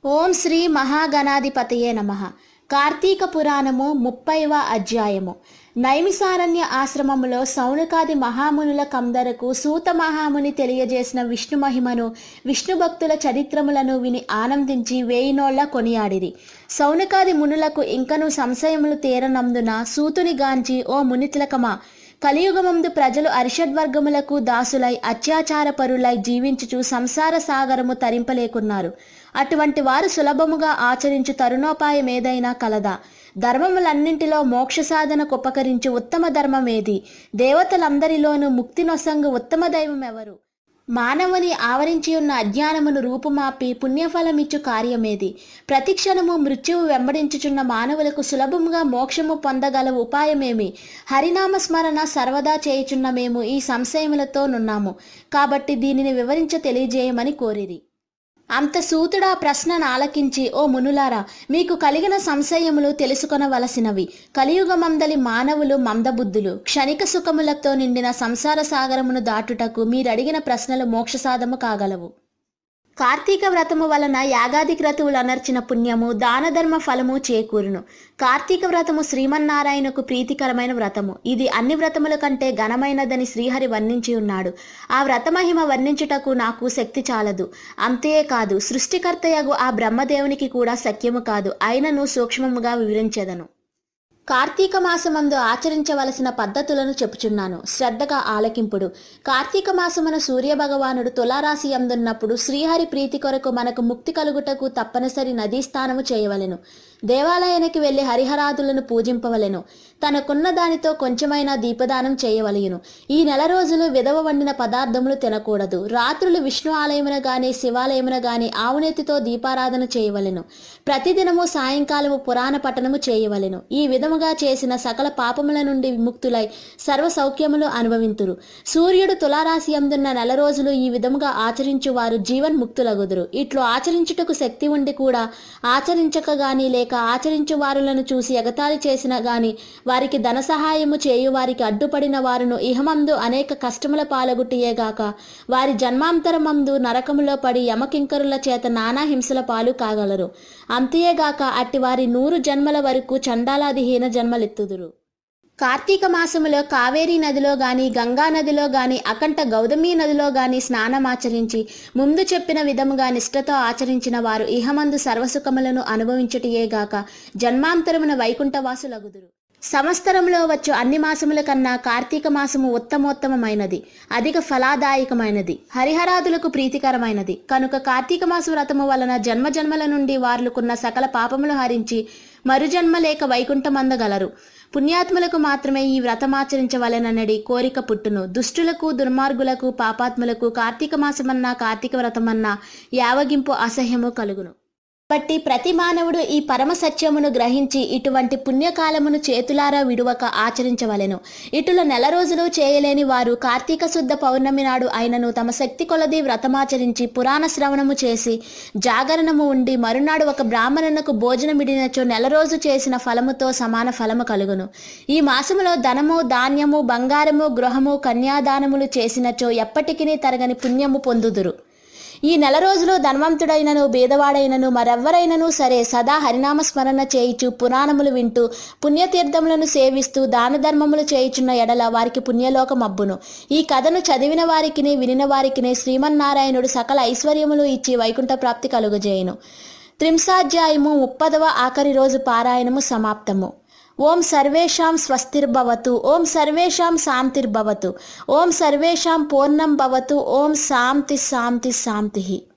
ఓం శ్రీ మహాగణాధిపతయే నమ కార్తీక పురాణము ముప్పైవ అధ్యాయము నైమిసారణ్య ఆశ్రమములో సౌనకాది మహామునుల కందరకు సూత మహాముని తెలియజేసిన విష్ణు మహిమను విష్ణు భక్తుల చరిత్రములను విని ఆనందించి వేయినోళ్ల కొనియాడిరి సౌనకాది మునులకు ఇంకను సంశయములు తీరనందున సూతుని గాంచి ఓ మునితిలకమా కలియుగమందు ప్రజలు అరిషడ్వర్గములకు దాసులై అత్యాచార పరులై జీవించుచు సంసార సాగరము తరింపలేకున్నారు అటువంటి వారు సులభముగా ఆచరించు తరుణోపాయం ఏదైనా కలదా ధర్మములన్నింటిలో మోక్ష సాధనకు ఉపకరించు ఉత్తమ ధర్మమేది దేవతలందరిలోనూ ముక్తి నొసంగు ఉత్తమ దైవం ఎవరు మానవుని ఆవరించి ఉన్న అజ్ఞానమును రూపుమాపి పుణ్యఫలమిచ్చు కార్యమేది ప్రతిక్షణము మృత్యువు వెంబడించుచున్న మానవులకు సులభముగా మోక్షము పొందగల ఉపాయమేమి హరినామ స్మరణ సర్వదా చేయుచున్న మేము ఈ సంశయములతో నున్నాము కాబట్టి దీనిని వివరించ తెలియజేయమని కోరిరి అంత సూతుడా ప్రశ్నను ఆలకించి ఓ మునులారా మీకు కలిగిన సంశయములు తెలుసుకొనవలసినవి కలియుగమందలి మానవులు మందబుద్ధులు క్షణిక సుఖములతో నిండిన సంసార సాగరమును దాటుటకు మీరడిగిన ప్రశ్నలు మోక్షసాధము కాగలవు కార్తీక వ్రతము వలన యాగాది క్రతువులు అనర్చిన పుణ్యము దాన ధర్మ ఫలము చేకూరును కార్తీక వ్రతము శ్రీమన్నారాయణకు ప్రీతికరమైన వ్రతము ఇది అన్ని వ్రతముల కంటే ఘనమైనదని శ్రీహరి వర్ణించి ఉన్నాడు ఆ వ్రతమహిమ వర్ణించుటకు నాకు శక్తి చాలదు అంతేకాదు సృష్టికర్తయగు ఆ బ్రహ్మదేవునికి కూడా శక్యము కాదు అయినను సూక్ష్మముగా వివరించెదను కార్తీక మాసమందు ఆచరించవలసిన పద్ధతులను చెప్పుచున్నాను శ్రద్ధగా ఆలకింపుడు కార్తీక మాసమున సూర్య భగవానుడు తులారాశి అందున్నప్పుడు శ్రీహరి ప్రీతి కొరకు మనకు ముక్తి కలుగుటకు తప్పనిసరి నదీ స్నానము చేయవలెను దేవాలయానికి వెళ్లి హరిహరాదులను పూజింపవలెను తనకున్న దానితో కొంచెమైనా దీపదానం చేయవలయును ఈ నెల రోజులు విధవ వండిన పదార్థములు తినకూడదు రాత్రులు విష్ణు ఆలయమున గాని శివాలయమున గాని ఆవునేతితో దీపారాధన చేయవలెను ప్రతిదినము సాయంకాలము పురాణ పఠనము చేయవలెను ఈ విధముగా చేసిన సకల పాపముల నుండి విముక్తులై సర్వ సౌఖ్యములు అనుభవింతురు సూర్యుడు తులారాశి అందున్న నెల రోజులు ఈ విధముగా ఆచరించు వారు జీవన్ ముక్తులగుదురు ఇట్లు ఆచరించుటకు శక్తి ఉండి కూడా ఆచరించక గాని లేక ఆచరించు వారులను చూసి ఎగతాళి చేసిన గాని వారికి ధన సహాయము చేయు వారికి అడ్డుపడిన వారును ఇహమందు అనేక కష్టముల పాలగుట్టియేగాక వారి జన్మాంతరమందు నరకములో పడి యమకింకరుల చేత నానా హింసల పాలు కాగలరు అంతేగాక అట్టి వారి నూరు జన్మల వరకు చండాలాదిహీన జన్మలెత్తుదురు కార్తీక మాసములో కావేరీ నదిలో గాని గంగా నదిలో గాని అకంట గౌతమి నదిలో గాని స్నానమాచరించి ముందు చెప్పిన విధముగా నిష్ఠతో ఆచరించిన వారు ఇహమందు సర్వసుఖములను అనుభవించుటయేగాక జన్మాంతరమున వైకుంఠవాసులగుదురు సంవత్సరంలో వచ్చు అన్ని మాసముల కన్నా కార్తీక మాసము ఉత్తమోత్తమమైనది అధిక ఫలాదాయకమైనది హరిహరాదులకు ప్రీతికరమైనది కనుక కార్తీక మాస వ్రతము వలన జన్మ జన్మల నుండి వార్లుకున్న సకల పాపములు హరించి మరుజన్మ లేక వైకుంఠమందగలరు పుణ్యాత్ములకు మాత్రమే ఈ వ్రతమాచరించవలెననడి కోరిక పుట్టును దుష్టులకు దుర్మార్గులకు పాపాత్ములకు కార్తీక మాసమన్నా కార్తీక వ్రతమన్నా యావగింపు అసహ్యము కలుగును కాబట్టి ప్రతి మానవుడు ఈ పరమ సత్యమును గ్రహించి ఇటువంటి పుణ్యకాలమును చేతులారా విడువక ఆచరించవలెను ఇటుల నెల రోజులు చేయలేని వారు కార్తీక శుద్ధ పౌర్ణమి నాడు అయినను తమ శక్తి కొలది వ్రతమాచరించి పురాణ శ్రవణము చేసి జాగరణము ఉండి మరునాడు ఒక బ్రాహ్మణునకు భోజనమిడినచో నెల రోజు చేసిన ఫలముతో సమాన ఫలము కలుగును ఈ మాసములో ధనము ధాన్యము బంగారము గృహము కన్యాదానములు చేసినచో ఎప్పటికీ తరగని పుణ్యము పొందుదురు ఈ నెల రోజులు ధనవంతుడైనను బీదవాడైనను మరెవ్వరైనను సరే సదా హరినామ స్మరణ చేయిచు పురాణములు వింటూ పుణ్యతీర్థములను సేవిస్తూ దాన ధర్మములు చేయుచున్న ఎడల వారికి పుణ్యలోకం అబ్బును ఈ కథను చదివిన వారికిని వినిన వారికిని శ్రీమన్నారాయణుడు సకల ఐశ్వర్యములు ఇచ్చి వైకుంఠ ప్రాప్తి కలుగజేయును త్రింశాధ్యాయము ముప్పదవ ఆఖరి రోజు పారాయణము సమాప్తము ఓం సర్వేషాం స్వస్తిర్భవతు ఓం సర్వేషాం శాంతిర్భవతు ఓం సర్వేషాం పూర్ణం భవతు ఓం శాంతి శాంతి శాంతి